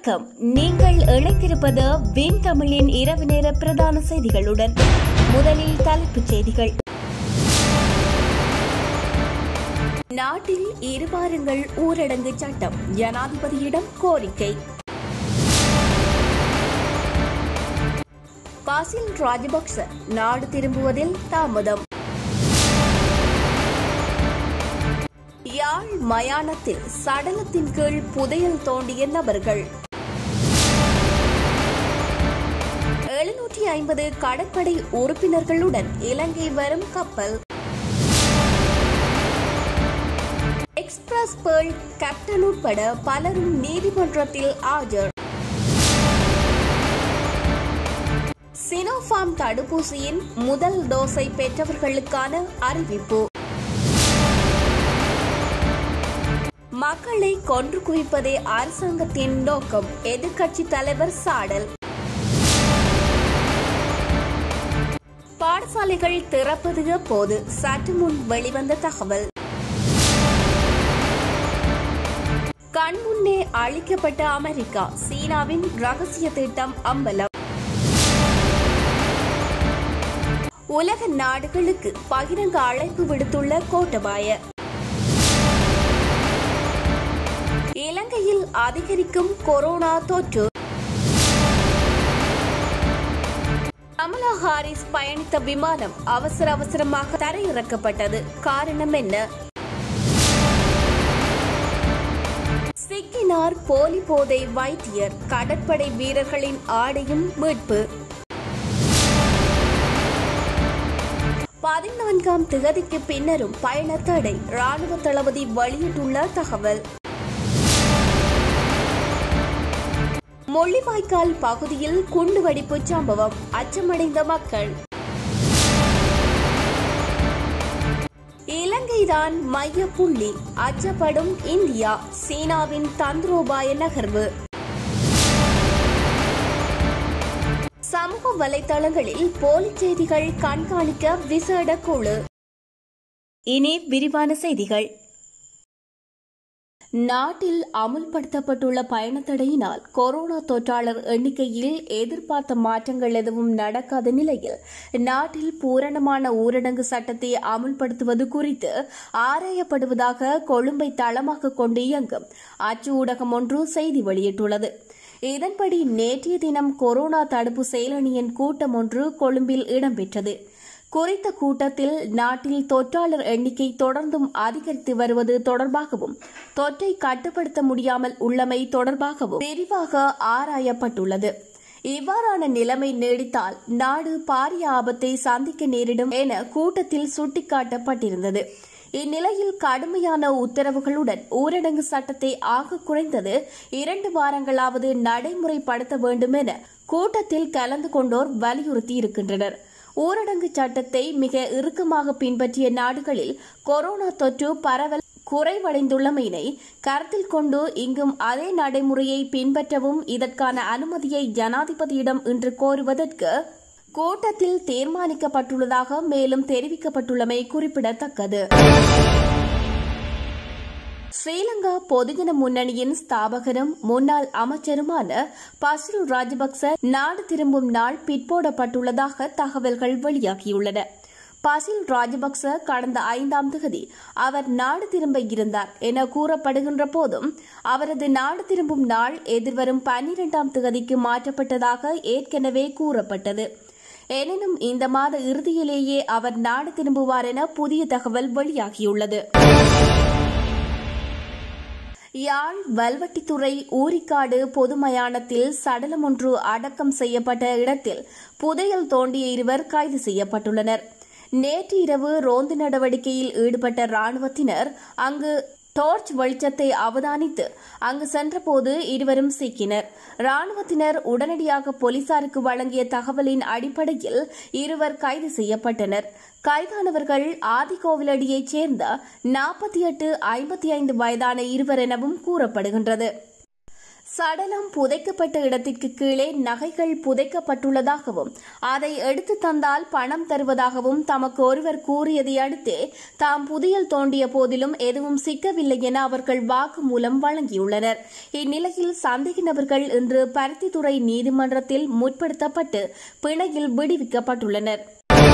வணக்கம் நீங்கள் இணைந்திருப்பது வின் தமிழின் இரவு நேர பிரதான செய்திகளுடன் முதலில் தலைப்புச் செய்திகள் நாட்டில் இருவாரங்கள் ஊரடங்கு சட்டம் ஜனாதிபதியிடம் கோரிக்கை பாசில் ராஜபக்ச நாடு திரும்புவதில் தாமதம் யாழ் மயானத்தில் சடலத்தின் கீழ் புதையல் தோண்டிய நபர்கள் எழுநூற்றி ஐம்பது கடற்படை உறுப்பினர்களுடன் இலங்கை வரும் கப்பல் எக்ஸ்பிரஸ் பேர்ல் கேப்டன் உட்பட பலரும் நீதிமன்றத்தில் ஆஜர் சினோஃபார்ம் தடுப்பூசியின் முதல் டோஸை பெற்றவர்களுக்கான அறிவிப்பு மக்களை கொன்று குவிப்பதே அரசாங்கத்தின் நோக்கம் எதிர்க்கட்சி தலைவர் சாடல் பாடசாலைகள் திறப்பது எப்போது சற்று முன் வெளிவந்த தகவல் கண்முன்னே அழிக்கப்பட்ட அமெரிக்கா சீனாவின் ரகசிய திட்டம் அம்பலம் உலக நாடுகளுக்கு பகிரங்க அழைப்பு விடுத்துள்ள கோட்டபாய இலங்கையில் அதிகரிக்கும் கொரோனா தொற்று கமலா ஹாரிஸ் பயணித்த விமானம் அவசர அவசரமாக தரையிறக்கப்பட்டது காரணம் என்ன சிக்கினார் போலி போதை வைத்தியர் கடற்படை வீரர்களின் ஆடையும் மீட்பு பதினான்காம் திகதிக்கு பின்னரும் பயண தடை ராணுவ தளபதி வெளியிட்டுள்ள தகவல் முள்ளிவாய்க்கால் பகுதியில் குண்டுவெடிப்பு சம்பவம் அச்சமடைந்த மக்கள் இலங்கைதான் மைய புள்ளி அச்சப்படும் இந்தியா சீனாவின் தந்திரோபாய நகர்வு சமூக வலைதளங்களில் போலி செய்திகள் கண்காணிக்க விசேட குழு இனி விரிவான செய்திகள் நாட்டில் அமுல்படுத்தப்பட்டுள்ள பயணத்தடையினால் கொரோனா தொற்றாளர் எண்ணிக்கையில் எதிர்பார்த்த மாற்றங்கள் எதுவும் நடக்காத நிலையில் நாட்டில் பூரணமான ஊரடங்கு சட்டத்தை அமுல்படுத்துவது குறித்து ஆராயப்படுவதாக கொழும்பை தளமாக கொண்டு இயங்கும் அச்சு ஊடகம் ஒன்று செய்தி வெளியிட்டுள்ளது இதன்படி நேற்றைய தினம் கொரோனா தடுப்பு செயலணியின் கூட்டம் ஒன்று கொழும்பில் இடம்பெற்றது குறித்த கூட்டத்தில் நாட்டில் தொற்றாளர் எண்ணிக்கை தொடர்ந்தும் அதிகரித்து வருவது தொடர்பாகவும் தொற்றை கட்டுப்படுத்த முடியாமல் உள்ளமை தொடர்பாகவும் விரிவாக ஆராயப்பட்டுள்ளது இவ்வாறான நிலைமை நீடித்தால் நாடு பாரிய ஆபத்தை சந்திக்க நேரிடும் என கூட்டத்தில் சுட்டிக்காட்டப்பட்டிருந்தது இந்நிலையில் கடுமையான உத்தரவுகளுடன் ஊரடங்கு சட்டத்தை ஆக குறைந்தது இரண்டு வாரங்களாவது நடைமுறைப்படுத்த வேண்டும் என கூட்டத்தில் கலந்து கொண்டோர் வலியுறுத்தி இருக்கின்றனர் ஊரடங்கு சட்டத்தை மிக இறுக்கமாக பின்பற்றிய நாடுகளில் கொரோனா தொற்று பரவல் குறைவடைந்துள்ளமையினை கருத்தில் கொண்டு இங்கும் அதே நடைமுறையை பின்பற்றவும் இதற்கான அனுமதியை ஜனாதிபதியிடம் இன்று கோருவதற்கு கூட்டத்தில் தீர்மானிக்கப்பட்டுள்ளதாக மேலும் தெரிவிக்கப்பட்டுள்ளமை குறிப்பிடத்தக்கது ஸ்ரீலங்கா பொதுஜன முன்னணியின் ஸ்தாபகரும் முன்னாள் அமைச்சருமான பசில் ராஜபக்ச நாடு திரும்பும் நாள் பிற்போடப்பட்டுள்ளதாக தகவல்கள் வெளியாகியுள்ளன பசில் ராஜபக்ச கடந்த ஐந்தாம் தேதி அவர் நாடு திரும்ப இருந்தார் என கூறப்படுகின்ற போதும் அவரது நாடு திரும்பும் நாள் எதிர்வரும் பன்னிரெண்டாம் தேதிக்கு மாற்றப்பட்டதாக ஏற்கனவே கூறப்பட்டது எனினும் இந்த மாத இறுதியிலேயே அவர் நாடு திரும்புவார் என புதிய தகவல் வெளியாகியுள்ளது யாழ் வல்வட்டித்துறை ஊரிக்காடு பொது மயானத்தில் சடலம் ஒன்று அடக்கம் செய்யப்பட்ட இடத்தில் புதையல் தோண்டிய இருவர் கைது செய்யப்பட்டுள்ளனர் நேற்று இரவு ரோந்து நடவடிக்கையில் ஈடுபட்ட ராணுவத்தினர் அங்கு டார்ச் வெளிச்சத்தை அவதானித்து அங்கு சென்றபோது இருவரும் சிக்கினர் ராணுவத்தினர் உடனடியாக போலீசாருக்கு வழங்கிய தகவலின் அடிப்படையில் இருவர் கைது செய்யப்பட்டனர் கைதானவர்கள் ஆதிகோவிலடியைச் சேர்ந்த நாற்பத்தி எட்டு ஐம்பத்தி ஐந்து வயதான இருவர் எனவும் கூறப்படுகின்றது சடலம் புதைக்கப்பட்ட இடத்திற்கு கீழே நகைகள் புதைக்கப்பட்டுள்ளதாகவும் அதை எடுத்து தந்தால் பணம் தருவதாகவும் தமக்கு ஒருவர் கூறியதை அடுத்தே தாம் புதியல் தோண்டிய போதிலும் எதுவும் சிக்கவில்லை என அவர்கள் வாக்குமூலம் வழங்கியுள்ளனர் இந்நிலையில் சந்தேக நபர்கள் இன்று பருத்தித்துறை நீதிமன்றத்தில் முற்படுத்தப்பட்டு பிணையில் விடுவிக்கப்பட்டுள்ளனர்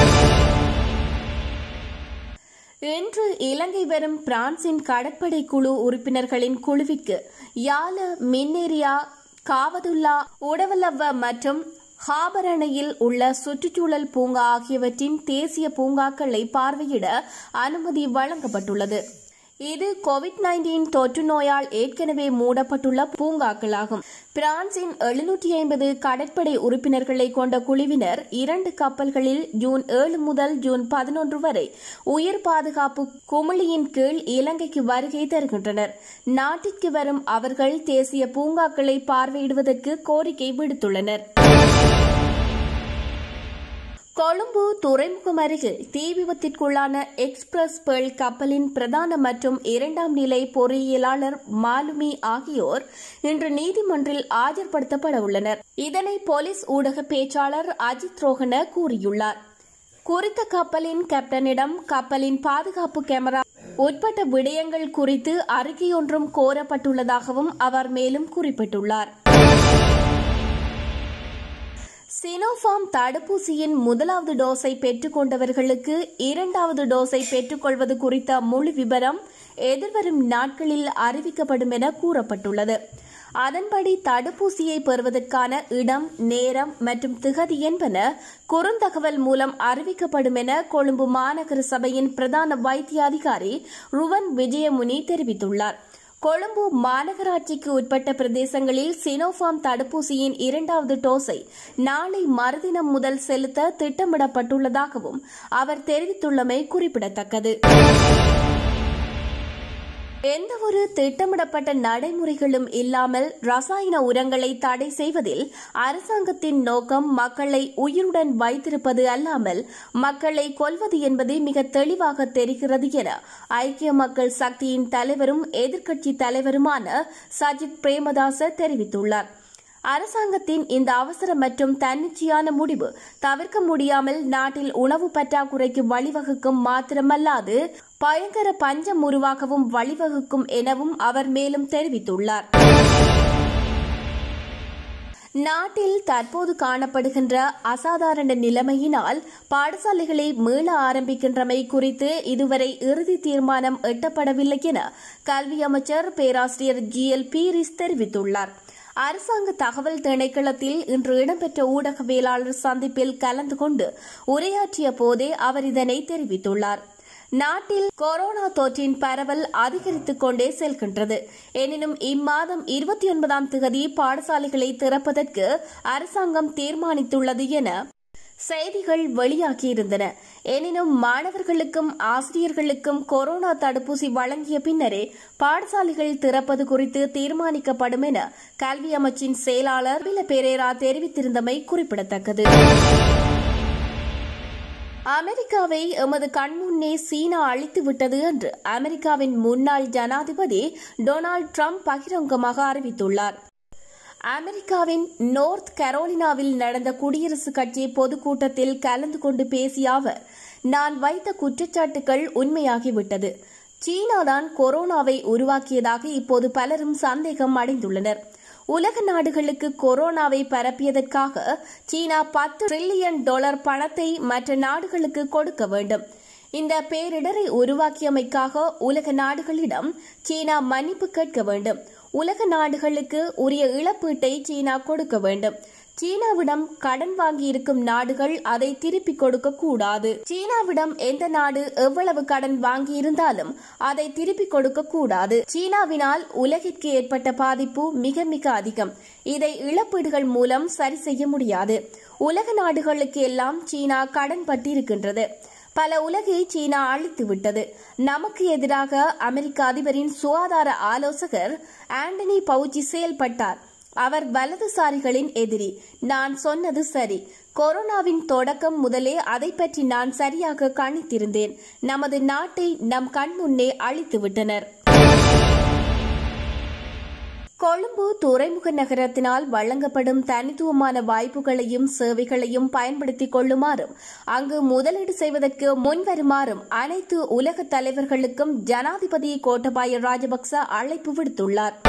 இன்று இலங்கை வரும் பிரான்சின் கடற்படை குழு உறுப்பினர்களின் குழுவிற்கு யால மின்னேரியா காவதுல்லா உடவலவ்வ மற்றும் ஹாபர் அணையில் உள்ள சுற்றுச்சூழல் பூங்கா ஆகியவற்றின் தேசிய பூங்காக்களை பார்வையிட அனுமதி வழங்கப்பட்டுள்ளது இது கோவிட் நைன்டீன் தொற்று நோயால் ஏற்கனவே மூடப்பட்டுள்ள பூங்காக்களாகும் பிரான்சின் எழுநூற்றி ஐம்பது கடற்படை உறுப்பினர்களை கொண்ட குழுவினர் இரண்டு கப்பல்களில் ஜூன் ஏழு முதல் ஜூன் பதினொன்று வரை உயிர் பாதுகாப்பு குமிழியின் கீழ் இலங்கைக்கு வருகை தருகின்றனர் நாட்டிற்கு வரும் அவர்கள் தேசிய பூங்காக்களை பார்வையிடுவதற்கு கோரிக்கை விடுத்துள்ளனர் கொழும்பு துறைமுகம் அருகில் தீ விபத்திற்குள்ளான எக்ஸ்பிரஸ் பேர்ல் கப்பலின் பிரதான மற்றும் இரண்டாம் நிலை பொறியியலாளர் மாலுமி ஆகியோர் இன்று நீதிமன்றில் ஆஜர்படுத்தப்பட உள்ளனர் இதனை போலீஸ் ஊடக பேச்சாளர் அஜித் ரோஹன கூறியுள்ளார் குறித்த கப்பலின் கேப்டனிடம் கப்பலின் பாதுகாப்பு கேமரா உட்பட்ட விடயங்கள் குறித்து அறிக்கையொன்றும் கோரப்பட்டுள்ளதாகவும் அவர் மேலும் குறிப்பிட்டுள்ளார் சினோஃபார்ம் தடுப்பூசியின் முதலாவது டோஸை பெற்றுக் கொண்டவர்களுக்கு இரண்டாவது டோஸை பெற்றுக்கொள்வது குறித்த முழு விவரம் எதிர்வரும் நாட்களில் அறிவிக்கப்படும் என கூறப்பட்டுள்ளது அதன்படி தடுப்பூசியை பெறுவதற்கான இடம் நேரம் மற்றும் திகதி என்பன குறுந்தகவல் மூலம் அறிவிக்கப்படும் என கொழும்பு மாநகர சபையின் பிரதான வைத்திய அதிகாரி ருவன் விஜயமுனி தெரிவித்துள்ளார் கொழும்பு மாநகராட்சிக்கு உட்பட்ட பிரதேசங்களில் சினோஃபார்ம் தடுப்பூசியின் இரண்டாவது டோஸை நாளை மறுதினம் முதல் செலுத்த திட்டமிடப்பட்டுள்ளதாகவும் அவர் தெரிவித்துள்ளமை குறிப்பிடத்தக்கது எந்தவொரு திட்டமிடப்பட்ட நடைமுறைகளும் இல்லாமல் ரசாயன உரங்களை தடை செய்வதில் அரசாங்கத்தின் நோக்கம் மக்களை உயிருடன் வைத்திருப்பது அல்லாமல் மக்களை கொல்வது என்பது மிக தெளிவாக தெரிகிறது என ஐக்கிய மக்கள் சக்தியின் தலைவரும் எதிர்க்கட்சி தலைவருமான சஜித் பிரேமதாச தெரிவித்துள்ளார் அரசாங்கத்தின் இந்த அவசர மற்றும் தன்னிச்சையான முடிவு தவிர்க்க முடியாமல் நாட்டில் உணவு பற்றாக்குறைக்கு வழிவகுக்கும் மாத்திரமல்லாது பயங்கர பஞ்சம் உருவாகவும் வழிவகுக்கும் எனவும் அவர் மேலும் தெரிவித்துள்ளார் நாட்டில் தற்போது காணப்படுகின்ற அசாதாரண நிலைமையினால் பாடசாலைகளை மீள ஆரம்பிக்கின்றமை குறித்து இதுவரை இறுதி தீர்மானம் எட்டப்படவில்லை என கல்வி அமைச்சர் பேராசிரியர் ஜி எல் பீரிஸ் தெரிவித்துள்ளார் அரசாங்க தகவல் திணைக்களத்தில் இன்று இடம்பெற்ற ஊடகவியலாளர் சந்திப்பில் கலந்து கொண்டு உரையாற்றிய போதே அவர் இதனை தெரிவித்துள்ளார் நாட்டில் கொரோனா தொற்றின் பரவல் அதிகரித்துக் கொண்டே செல்கின்றது எனினும் இம்மாதம் இருபத்தி ஒன்பதாம் திகதி பாடசாலைகளை திறப்பதற்கு அரசாங்கம் தீர்மானித்துள்ளது என செய்திகள் வெளியாகியிருந்தன எனினும் மாணவர்களுக்கும் ஆசிரியர்களுக்கும் கொரோனா தடுப்பூசி வழங்கிய பின்னரே பாடசாலைகள் திறப்பது குறித்து தீர்மானிக்கப்படும் என கல்வி அமைச்சின் செயலாளர் பில பெரேரா தெரிவித்திருந்தமை குறிப்பிடத்தக்கது அமெரிக்காவை எமது கண்முன்னே சீனா அழித்துவிட்டது என்று அமெரிக்காவின் முன்னாள் ஜனாதிபதி டொனால்டு டிரம்ப் பகிரங்கமாக அறிவித்துள்ளார் அமெரிக்காவின் நோர்த் கரோலினாவில் நடந்த குடியரசுக் கட்சி பொதுக்கூட்டத்தில் கலந்து கொண்டு பேசிய அவர் நான் வைத்த குற்றச்சாட்டுகள் உண்மையாகிவிட்டது சீனாதான் கொரோனாவை உருவாக்கியதாக இப்போது பலரும் சந்தேகம் அடைந்துள்ளனர் உலக நாடுகளுக்கு கொரோனாவை பரப்பியதற்காக சீனா பத்து டிரில்லியன் டாலர் பணத்தை மற்ற நாடுகளுக்கு கொடுக்க வேண்டும் இந்த பேரிடரை உருவாக்கியமைக்காக உலக நாடுகளிடம் சீனா மன்னிப்பு கேட்க வேண்டும் உலக நாடுகளுக்கு உரிய இழப்பீட்டை சீனா கொடுக்க வேண்டும் சீனாவிடம் கடன் வாங்கியிருக்கும் நாடுகள் அதை திருப்பிக் கொடுக்க கூடாது சீனாவிடம் எந்த நாடு எவ்வளவு கடன் வாங்கியிருந்தாலும் அதை திருப்பிக் கொடுக்க கூடாது சீனாவினால் உலகிற்கு ஏற்பட்ட பாதிப்பு மிக மிக அதிகம் இதை இழப்பீடுகள் மூலம் சரி செய்ய முடியாது உலக நாடுகளுக்கு எல்லாம் சீனா கடன் பட்டிருக்கின்றது பல உலகை சீனா அழித்து விட்டது நமக்கு எதிராக அமெரிக்க அதிபரின் சுகாதார ஆலோசகர் ஆண்டனி பவுச்சி செயல்பட்டார் அவர் வலதுசாரிகளின் எதிரி நான் சொன்னது சரி கொரோனாவின் தொடக்கம் முதலே அதை பற்றி நான் சரியாக கணித்திருந்தேன் நமது நாட்டை நம் கண் முன்னே அழித்து விட்டனர் கொழும்பு துறைமுக நகரத்தினால் வழங்கப்படும் தனித்துவமான வாய்ப்புகளையும் சேவைகளையும் பயன்படுத்திக் கொள்ளுமாறும் அங்கு முதலீடு செய்வதற்கு முன்வருமாறும் அனைத்து உலக தலைவர்களுக்கும் ஜனாதிபதி கோட்டபாய ராஜபக்ச அழைப்பு விடுத்துள்ளார்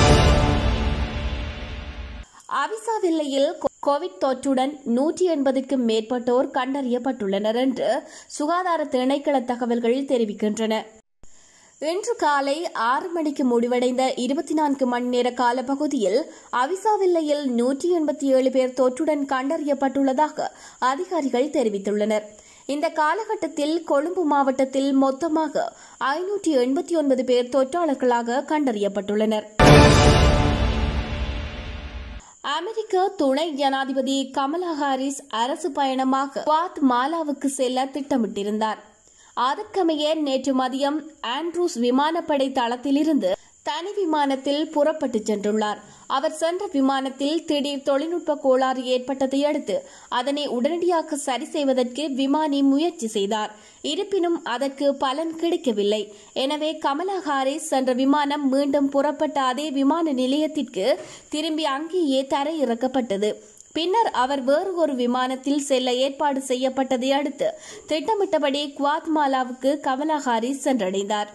அவிசாவில்லையில் கோவிட் தொற்றுடன் நூற்றி எண்பதுக்கும் மேற்பட்டோர் கண்டறியப்பட்டுள்ளனர் என்று சுகாதார திணைக்கள தகவல்கள் தெரிவிக்கின்றன இன்று காலை ஆறு மணிக்கு முடிவடைந்த இருபத்தி நான்கு மணி நேர காலப்பகுதியில் அவிசாவில்லையில் நூற்றி எண்பத்தி ஏழு பேர் தொற்றுடன் கண்டறியப்பட்டுள்ளதாக அதிகாரிகள் தெரிவித்துள்ளனர் இந்த காலகட்டத்தில் கொழும்பு மாவட்டத்தில் மொத்தமாக ஐநூற்றி எண்பத்தி ஒன்பது பேர் தொற்றாளர்களாக கண்டறியப்பட்டுள்ளனர் அமெரிக்க துணை ஜனாதிபதி கமலா ஹாரிஸ் அரசு பயணமாக குவாத் மாலாவுக்கு செல்ல திட்டமிட்டிருந்தார் அதற்கமைய நேற்று மதியம் ஆண்ட்ரூஸ் விமானப்படை தளத்திலிருந்து தனி விமானத்தில் புறப்பட்டுச் சென்றுள்ளார் அவர் சென்ற விமானத்தில் திடீர் தொழில்நுட்ப கோளாறு ஏற்பட்டதை அடுத்து அதனை உடனடியாக சரி செய்வதற்கு விமானி முயற்சி செய்தார் இருப்பினும் அதற்கு பலன் கிடைக்கவில்லை எனவே கமலா ஹாரிஸ் சென்ற விமானம் மீண்டும் புறப்பட்ட அதே விமான நிலையத்திற்கு திரும்பி அங்கேயே தரையிறக்கப்பட்டது பின்னர் அவர் வேறு ஒரு விமானத்தில் செல்ல ஏற்பாடு செய்யப்பட்டதை அடுத்து திட்டமிட்டபடி குவாத்மாலாவுக்கு கமலா ஹாரிஸ் சென்றடைந்தார்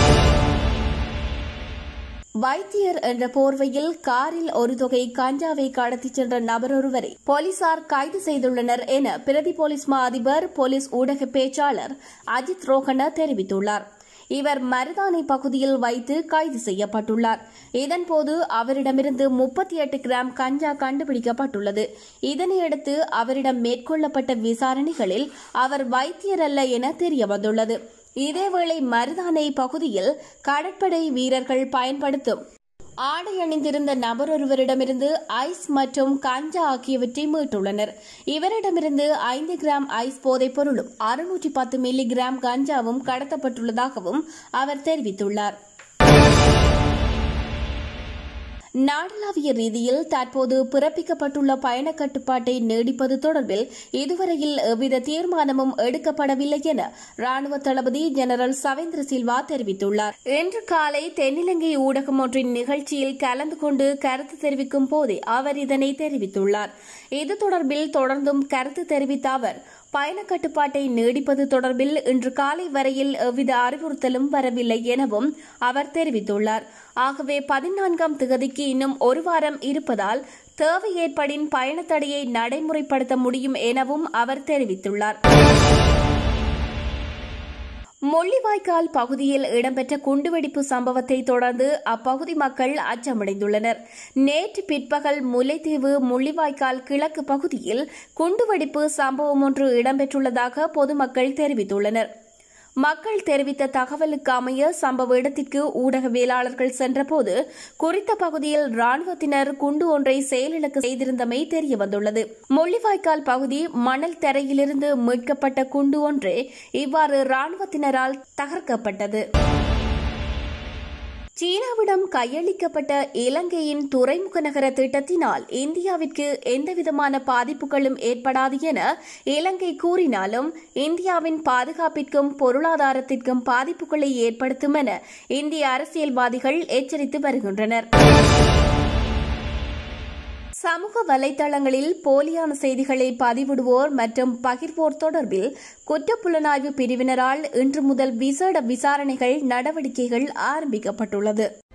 வைத்தியர் என்ற போர்வையில் காரில் ஒரு தொகை கஞ்சாவை கடத்திச் சென்ற நபரொருவரை போலீசார் கைது செய்துள்ளனர் என பிரதி போலீஸ் மா அதிபர் போலீஸ் ஊடக பேச்சாளர் அஜித் ரோஹன தெரிவித்துள்ளார் இவர் மருதானை பகுதியில் வைத்து கைது செய்யப்பட்டுள்ளார் இதன்போது அவரிடமிருந்து முப்பத்தி எட்டு கிராம் கஞ்சா கண்டுபிடிக்கப்பட்டுள்ளது இதனையடுத்து அவரிடம் மேற்கொள்ளப்பட்ட விசாரணைகளில் அவர் வைத்தியர் அல்ல என தெரியவந்துள்ளது இதேவேளை மருதானை பகுதியில் கடற்படை வீரர்கள் பயன்படுத்தும் ஆடை அணிந்திருந்த நபர் ஒருவரிடமிருந்து ஐஸ் மற்றும் கஞ்சா ஆகியவற்றை மீட்டுள்ளனர் இவரிடமிருந்து ஐந்து கிராம் ஐஸ் போதைப் பொருளும் அறுநூற்றி பத்து மில்லி கிராம் கஞ்சாவும் கடத்தப்பட்டுள்ளதாகவும் அவர் தெரிவித்துள்ளார் நாடளாவிய ரீதியில் தற்போது பிறப்பிக்கப்பட்டுள்ள பயண கட்டுப்பாட்டை நீடிப்பது தொடர்பில் இதுவரையில் எவ்வித தீர்மானமும் எடுக்கப்படவில்லை என ராணுவ தளபதி ஜெனரல் சவேந்திர சில்வா தெரிவித்துள்ளார் இன்று காலை தென்னிலங்கை ஊடகம் ஒன்றின் நிகழ்ச்சியில் கலந்து கொண்டு கருத்து தெரிவிக்கும் போதே அவர் இதனை தெரிவித்துள்ளார் இது தொடர்பில் தொடர்ந்தும் கருத்து தெரிவித்த அவர் பயண கட்டுப்பாட்டை நீடிப்பது தொடர்பில் இன்று காலை வரையில் எவ்வித அறிவுறுத்தலும் வரவில்லை எனவும் அவர் தெரிவித்துள்ளார் ஆகவே பதினான்காம் திகதிக்கு இன்னும் ஒரு வாரம் இருப்பதால் தேவை ஏற்படின் பயணத்தடையை நடைமுறைப்படுத்த முடியும் எனவும் அவர் தெரிவித்துள்ளார் முள்ளிவாய்க்கால் பகுதியில் இடம்பெற்ற குண்டுவெடிப்பு சம்பவத்தை தொடர்ந்து அப்பகுதி மக்கள் அச்சமடைந்துள்ளனர் நேற்று பிற்பகல் முல்லைத்தீவு முள்ளிவாய்க்கால் கிழக்கு பகுதியில் குண்டுவெடிப்பு சம்பவம் ஒன்று இடம்பெற்றுள்ளதாக பொதுமக்கள் தெரிவித்துள்ளனர் மக்கள் தெரிவித்த தகவலுக்கு அமைய சம்பவ இடத்திற்கு ஊடகவியலாளர்கள் சென்றபோது குறித்த பகுதியில் ராணுவத்தினர் குண்டு ஒன்றை செயலிழக்க செய்திருந்தமை தெரியவந்துள்ளது முள்ளிவாய்க்கால் பகுதி மணல் தரையிலிருந்து மீட்கப்பட்ட குண்டு ஒன்றே இவ்வாறு ராணுவத்தினரால் தகர்க்கப்பட்டது சீனாவிடம் கையளிக்கப்பட்ட இலங்கையின் துறைமுக நகர திட்டத்தினால் இந்தியாவிற்கு எந்தவிதமான பாதிப்புகளும் ஏற்படாது என இலங்கை கூறினாலும் இந்தியாவின் பாதுகாப்பிற்கும் பொருளாதாரத்திற்கும் பாதிப்புகளை ஏற்படுத்தும் என இந்திய அரசியல்வாதிகள் எச்சரித்து வருகின்றனர் சமூக வலைதளங்களில் போலியான செய்திகளை பதிவிடுவோர் மற்றும் பகிர்வோர் தொடர்பில் குற்றப்புலனாய்வு பிரிவினரால் இன்று முதல் விசேட விசாரணைகள் நடவடிக்கைகள் ஆரம்பிக்கப்பட்டுள்ளது